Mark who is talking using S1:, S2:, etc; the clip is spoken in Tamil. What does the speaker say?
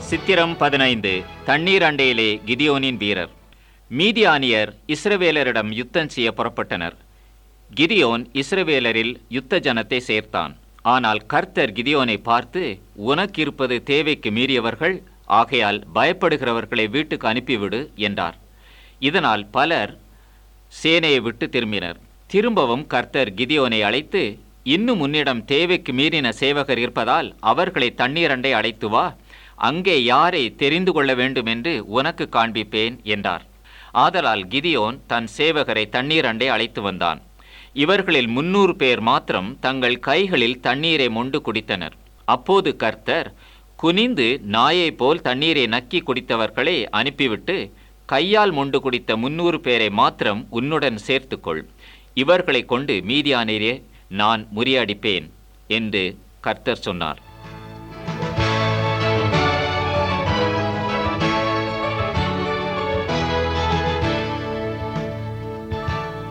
S1: சித்திரம் பதினைந்து தண்ணீர் அண்டையிலே கிதியோனின் வீரர் மீதியானியர் இஸ்ரவேலரிடம் யுத்தம் செய்ய புறப்பட்டனர் கிதியோன் இஸ்ரவேலரில் யுத்த ஜனத்தை சேர்த்தான் ஆனால் கர்த்தர் கிதியோனை பார்த்து உனக்கு இருப்பது தேவைக்கு மீறியவர்கள் ஆகையால் பயப்படுகிறவர்களை வீட்டுக்கு அனுப்பிவிடு என்றார் இதனால் பலர் சேனையை விட்டு திரும்பினர் திரும்பவும் கர்த்தர் கிதியோனை அழைத்து இன்னும் உன்னிடம் தேவைக்கு மீறின சேவகர் இருப்பதால் அவர்களை தண்ணீரண்டை அழைத்து வா அங்கே யாரை தெரிந்து கொள்ள வேண்டும் என்று உனக்கு காண்பிப்பேன் என்றார் ஆதலால் கிதியோன் தன் சேவகரை தண்ணீரண்டை அழைத்து வந்தான் இவர்களில் முன்னூறு பேர் மாத்திரம் தங்கள் கைகளில் தண்ணீரை மொண்டு குடித்தனர் அப்போது கர்த்தர் குனிந்து நாயைப் போல் தண்ணீரை நக்கி குடித்தவர்களை அனுப்பிவிட்டு கையால் மொண்டு குடித்த முன்னூறு பேரை மாத்திரம் உன்னுடன் சேர்த்துக்கொள் இவர்களைக் கொண்டு மீதியானரே நான் முறியடிப்பேன் என்று கர்த்தர் சொன்னார்